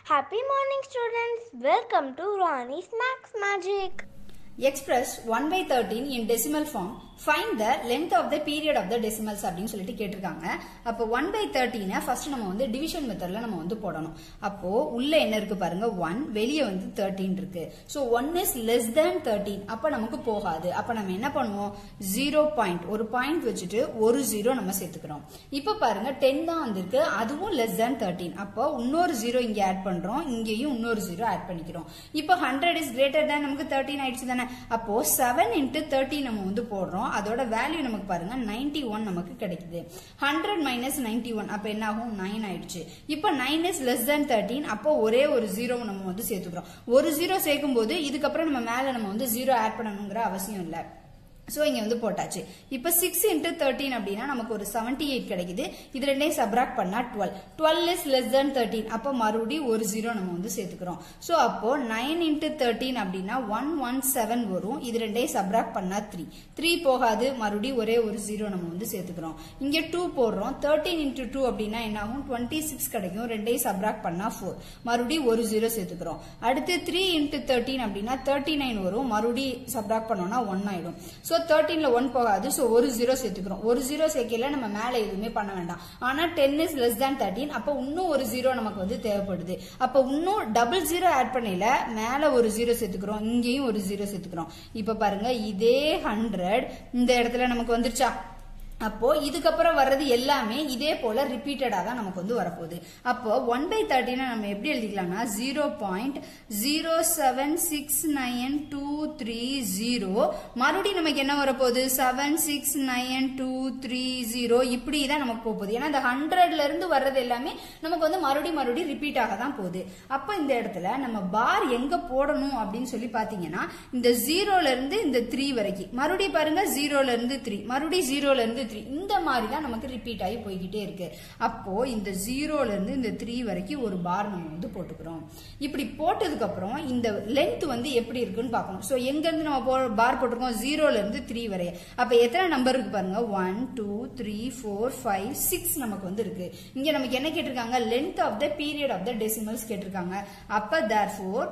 Happy morning, students. Welcome to Ronnie's Max Magic. Express 1 by 13 in decimal form. Find the length of the period of the decimals அப்படின்னு சொல்லிட்டு கேட்டிருக்காங்க அப்போ 1 by 13 first நம்ம வந்து division மெத்தட்ல நம்ம வந்து போடணும் அப்போ உள்ள என்ன இருக்கு பாருங்க 1 வெளியே வந்து 13 இருக்கு so one is less than thirteen அப்போ நமக்கு போகாது அப்போ நம்ம என்ன பண்ணுவோம் ஜீரோ பாயிண்ட் ஒரு பாயிண்ட் வச்சுட்டு ஒரு ஜீரோ நம்ம சேர்த்துக்கிறோம் இப்போ பாருங்க டென் தான் வந்திருக்கு அதுவும் லெஸ் தேன் தேர்ட்டீன் அப்போ இன்னொரு ஜீரோ இங்க ஆட் பண்றோம் இங்கேயும் இன்னொரு ஜீரோ ஆட் பண்ணிக்கிறோம் இப்போ ஹண்ட்ரட் இஸ் கிரேட்டர் தேன் நமக்கு தேர்ட்டின் ஆயிடுச்சு தானே அப்போ செவன் இன்ட்டு தேர்ட்டி நம்ம வந்து போடுறோம் அதோட வேல்யூ நமக்கு பாருங்க நைன்டி ஒன் நமக்கு கிடைக்குது ஹண்ட்ரட் மைனஸ் நைன்டி ஒன் அப்போ என்ன ஆகும் நைன் ஆயிடுச்சு இப்போ nine is less than thirteen அப்போ ஒரே ஒரு ஜீரோ நம்ம வந்து சேர்த்துக்கிறோம் ஒரு ஜீரோ சேர்க்கும் போது இதுக்கப்புறம் நம்ம மேல நம்ம வந்து ஜீரோ ஆட் பண்ணணுங்கிற அவசியம் இல்லை ஸோ இங்கே வந்து போட்டாச்சு இப்போ சிக்ஸ் இன்ட்டு தேர்ட்டின் அப்படின்னா நமக்கு ஒரு செவன்டி எயிட் கிடைக்குது இது ரெண்டையும் சப்ராக்ட் பண்ணா twelve twelve is less than thirteen அப்போ மறுபடியும் ஒரு ஜீரோ நம்ம வந்து சேர்த்துக்கிறோம் ஸோ அப்போ நைன் இன்ட்டு தேர்ட்டின் அப்படின்னா ஒன் ஒன் செவன் வரும் இது ரெண்டையும் சப்ராக்ட் பண்ணா த்ரீ த்ரீ போகாது மறுபடியும் ஒரே ஒரு ஜீரோ நம்ம வந்து சேர்த்துக்கிறோம் இங்கே டூ போடுறோம் தேர்ட்டின் இன்ட்டு டூ அப்படின்னா என்ன ஆகும் டுவெண்ட்டி சிக்ஸ் கிடைக்கும் ரெண்டையும் சப்ராக்ட் பண்ணா ஃபோர் மறுபடியும் ஒரு ஜீரோ சேர்த்துக்கிறோம் அடுத்து த்ரீ இன்ட்டு தேர்ட்டின் அப்படின்னா தேர்ட்டி நைன் வரும் மறுபடியும் சப்ராக்ட் பண்ணோம்னா ஒன் ஆயிடும் ஸோ தேர்ட்டீன்ல ஒன் போகாது ஸோ ஒரு ஜீரோ சேர்த்துக்கிறோம் ஒரு ஜீரோ சேர்க்கல நம்ம மேல எதுவுமே பண்ண வேண்டாம் ஆனா ten is less than thirteen அப்போ இன்னும் ஒரு ஜீரோ நமக்கு வந்து தேவைப்படுது அப்போ இன்னும் டபுள் ஜீரோ ஆட் பண்ணல மேல ஒரு ஜீரோ சேர்த்துக்கிறோம் இங்கேயும் ஒரு ஜீரோ சேர்த்துக்கிறோம் இப்போ பாருங்க இதே ஹண்ட்ரட் இந்த இடத்துல நமக்கு வந்துருச்சா அப்போ இதுக்கப்புறம் வர்றது எல்லாமே இதே போல ரிப்பீட்டடா தான் நமக்கு வந்து வரப்போகுது அப்போ ஒன் பை தேர்ட்டினை நம்ம எப்படி எழுதிக்கலாம்னா zero point zero seven six nine two three zero மறுபடியும் நமக்கு என்ன வரப்போகுது seven six nine two three zero இப்படி தான் நமக்கு போக போகுது ஏன்னா இந்த ஹண்ட்ரட்ல இருந்து வர்றது எல்லாமே நமக்கு வந்து மறுபடியும் மறுபடியும் ரிப்பீட் ஆக தான் போகுது அப்போ இந்த இடத்துல நம்ம பார் எங்க போடணும் அப்படின்னு சொல்லி பாத்தீங்கன்னா இந்த ஜீரோல இருந்து இந்த த்ரீ வரைக்கும் மறுபடியும் பாருங்க ஜீரோல இருந்து த்ரீ மறுபடியும் ஜீரோல இருந்து த்ரீ இந்த மாதிரி தான் நமக்கு ரிப்பீட் ஆகி போய்கிட்டே இருக்கு அப்போ இந்த ஜீரோல இருந்து இந்த த்ரீ வரைக்கும் ஒரு பார் நம்ம வந்து போட்டுக்கிறோம் இப்படி போட்டதுக்கு அப்புறம் இந்த லென்த் வந்து எப்படி இருக்குன்னு பார்க்கணும் ஸோ எங்க இருந்து நம்ம போ பார் போட்டிருக்கோம் ஜீரோல இருந்து த்ரீ வரைய அப்ப எத்தனை நம்பர் இருக்கு பாருங்க one two three four five six நமக்கு வந்து இருக்கு இங்க நமக்கு என்ன கேட்டிருக்காங்க length of the period of the decimals கேட்டிருக்காங்க அப்ப therefore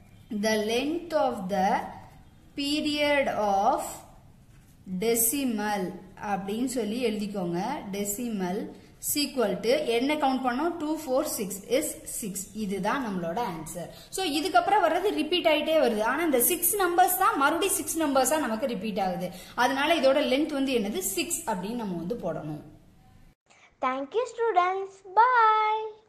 the length of the period of decimal அப்படின்னு சொல்லி எழுதிக்கோங்க டெசிமல் சீக்வல் டு என்ன கவுண்ட் பண்ணோம் two four six is six இதுதான் நம்மளோட ஆன்சர் ஸோ இதுக்கப்புறம் வர்றது ரிப்பீட் ஆகிட்டே வருது ஆனால் இந்த சிக்ஸ் நம்பர்ஸ் தான் மறுபடியும் சிக்ஸ் நம்பர்ஸா நமக்கு ரிப்பீட் ஆகுது அதனால இதோட லென்த் வந்து என்னது சிக்ஸ் அப்படின்னு நம்ம வந்து போடணும் Thank you, students. Bye.